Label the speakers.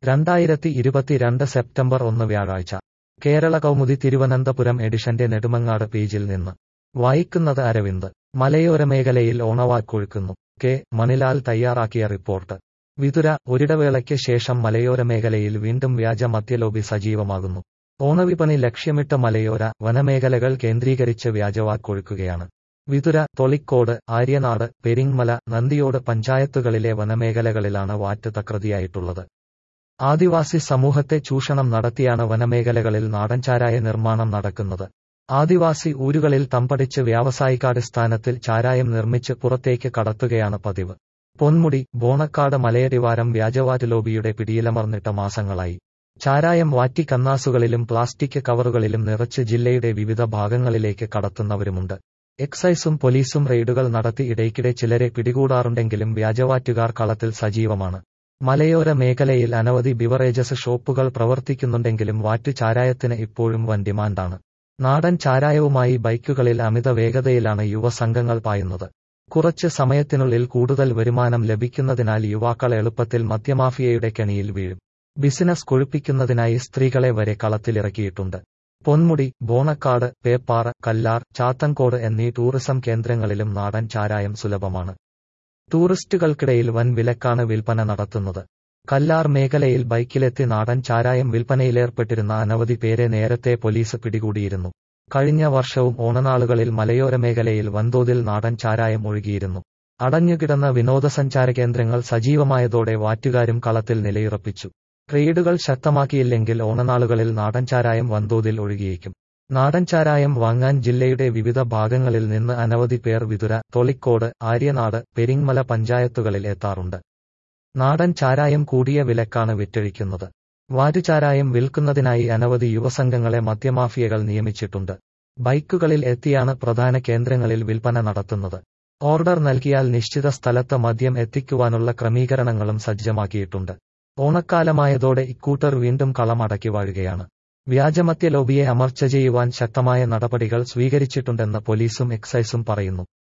Speaker 1: രണ്ടായിരത്തി ഇരുപത്തിരണ്ട് സെപ്റ്റംബർ ഒന്ന് വ്യാഴാഴ്ച കേരള കൗമുദി തിരുവനന്തപുരം എഡിഷന്റെ നെടുമങ്ങാട് പേജിൽ നിന്ന് വായിക്കുന്നത് അരവിന്ദ് മലയോര മേഖലയിൽ ഓണവാക്കൊഴുക്കുന്നു കെ മണിലാൽ തയ്യാറാക്കിയ റിപ്പോർട്ട് വിതുര ഒരിടവേളയ്ക്ക് ശേഷം മലയോര മേഖലയിൽ വീണ്ടും വ്യാജ മദ്യലോബി സജീവമാകുന്നു ഓണവിപണി ലക്ഷ്യമിട്ട് മലയോര വനമേഖലകൾ കേന്ദ്രീകരിച്ച് വ്യാജവാക്കൊഴുക്കുകയാണ് വിതുര തൊളിക്കോട് ആര്യനാട് പെരിങ്മല നന്ദിയോട് പഞ്ചായത്തുകളിലെ വനമേഖലകളിലാണ് വാറ്റ് തകൃതിയായിട്ടുള്ളത് ആദിവാസി സമൂഹത്തെ ചൂഷണം നടത്തിയാണ് വനമേഖലകളിൽ നാടൻചാരായ നിർമ്മാണം നടക്കുന്നത് ആദിവാസി ഊരുകളിൽ തമ്പടിച്ച് വ്യാവസായികാടിസ്ഥാനത്തിൽ ചാരായം നിർമ്മിച്ച് പുറത്തേക്ക് കടത്തുകയാണ് പതിവ് പൊന്മുടി ബോണക്കാട് മലയടിവാരം വ്യാജവാറ്റ് ലോബിയുടെ പിടിയിലമർന്നിട്ട മാസങ്ങളായി ചാരായം വാറ്റി കന്നാസുകളിലും പ്ലാസ്റ്റിക് കവറുകളിലും നിറച്ച് ജില്ലയുടെ വിവിധ ഭാഗങ്ങളിലേക്ക് കടത്തുന്നവരുമുണ്ട് എക്സൈസും പോലീസും റെയ്ഡുകൾ നടത്തി ഇടയ്ക്കിടെ ചിലരെ പിടികൂടാറുണ്ടെങ്കിലും വ്യാജവാറ്റുകാർ കളത്തിൽ സജീവമാണ് മലയോര മേഖലയിൽ അനവധി ബിവറേജസ് ഷോപ്പുകൾ പ്രവർത്തിക്കുന്നുണ്ടെങ്കിലും വാറ്റ് ചാരായത്തിന് ഇപ്പോഴും വൻ ഡിമാൻഡാണ് നാടൻ ചാരായവുമായി ബൈക്കുകളിൽ അമിത വേഗതയിലാണ് യുവസംഘങ്ങൾ പായുന്നത് കുറച്ച് സമയത്തിനുള്ളിൽ കൂടുതൽ വരുമാനം ലഭിക്കുന്നതിനാൽ യുവാക്കൾ എളുപ്പത്തിൽ മദ്യമാഫിയയുടെ കെണിയിൽ വീഴും ബിസിനസ് കൊഴുപ്പിക്കുന്നതിനായി സ്ത്രീകളെ വരെ കളത്തിലിറക്കിയിട്ടുണ്ട് പൊന്മുടി ബോണക്കാട് പേപ്പാറ കല്ലാർ ചാത്തൻകോട് എന്നീ ടൂറിസം കേന്ദ്രങ്ങളിലും നാടൻ ചാരായം സുലഭമാണ് ടൂറിസ്റ്റുകൾക്കിടയിൽ വൻ വിലക്കാണ് വിൽപ്പന നടത്തുന്നത് കല്ലാർ മേഖലയിൽ ബൈക്കിലെത്തി നാടൻ ചാരായം വിൽപ്പനയിലേർപ്പെട്ടിരുന്ന അനവധി പേരെ നേരത്തെ പോലീസ് പിടികൂടിയിരുന്നു കഴിഞ്ഞ വർഷവും ഓണനാളുകളിൽ മലയോര മേഖലയിൽ വൻതോതിൽ നാടൻ ചാരായം ഒഴുകിയിരുന്നു അടഞ്ഞുകിടന്ന വിനോദസഞ്ചാര കേന്ദ്രങ്ങൾ സജീവമായതോടെ വാറ്റുകാരും കളത്തിൽ നിലയുറപ്പിച്ചു റെയ്ഡുകൾ ശക്തമാക്കിയില്ലെങ്കിൽ ഓണനാളുകളിൽ നാടൻ ചാരായം വൻതോതിൽ ഒഴുകിയേക്കും നാടൻ ചാരായം വാങ്ങാൻ ജില്ലയുടെ വിവിധ ഭാഗങ്ങളിൽ നിന്ന് അനവധി പേർ വിതുര തൊളിക്കോട് ആര്യനാട് പെരിങ്മല പഞ്ചായത്തുകളിൽ എത്താറുണ്ട് നാടൻ ചാരായം കൂടിയ വിലക്കാണ് വിറ്റഴിക്കുന്നത് വാറ്റുചാരായം വിൽക്കുന്നതിനായി അനവധി യുവസംഘങ്ങളെ മദ്യമാഫിയകൾ നിയമിച്ചിട്ടുണ്ട് ബൈക്കുകളിൽ എത്തിയാണ് പ്രധാന കേന്ദ്രങ്ങളിൽ വിൽപ്പന നടത്തുന്നത് ഓർഡർ നൽകിയാൽ നിശ്ചിത സ്ഥലത്ത് മദ്യം എത്തിക്കുവാനുള്ള ക്രമീകരണങ്ങളും സജ്ജമാക്കിയിട്ടുണ്ട് ഓണക്കാലമായതോടെ ഇക്കൂട്ടർ വീണ്ടും കളമടക്കി വാഴുകയാണ് വ്യാജമദ്യ ലോബിയെ അമർച്ച ചെയ്യുവാൻ ശക്തമായ നടപടികൾ സ്വീകരിച്ചിട്ടുണ്ടെന്ന് പോലീസും എക്സൈസും പറയുന്നു